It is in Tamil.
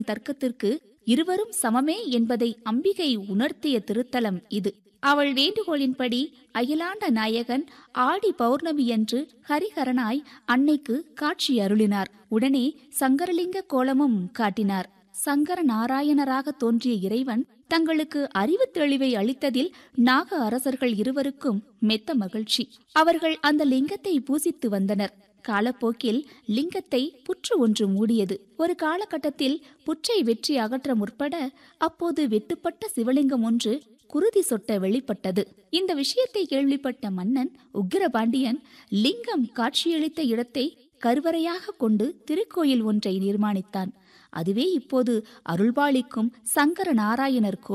தர்க்கத்திற்கு இருவரும் சமமே என்பதை அம்பிகை உணர்த்திய திருத்தலம் இது அவள் வேண்டுகோளின்படி அகிலாண்ட நாயகன் ஆடி பௌர்ணமியன்று ஹரிஹரனாய் அன்னைக்கு காட்சி அருளினார் உடனே சங்கரலிங்க கோலமும் காட்டினார் சங்கர நாராயணராக தோன்றிய இறைவன் தங்களுக்கு அறிவு தெளிவை அளித்ததில் நாக அரசர்கள் இருவருக்கும் மெத்த மகிழ்ச்சி அவர்கள் அந்த லிங்கத்தை பூசித்து வந்தனர் காலப்போக்கில் லிங்கத்தை புற்று ஒன்று மூடியது ஒரு காலகட்டத்தில் புற்றை வெற்றி அகற்ற முற்பட அப்போது வெட்டுப்பட்ட சிவலிங்கம் ஒன்று குருதி சொட்ட வெளிப்பட்டது இந்த விஷயத்தை கேள்விப்பட்ட மன்னன் உக்கிரபாண்டியன் லிங்கம் காட்சியளித்த இடத்தை கருவறையாக கொண்டு திருக்கோயில் ஒன்றை நிர்மாணித்தான் அதுவே இப்போது அருள்பாளிக்கும் சங்கர நாராயணர் கோவில்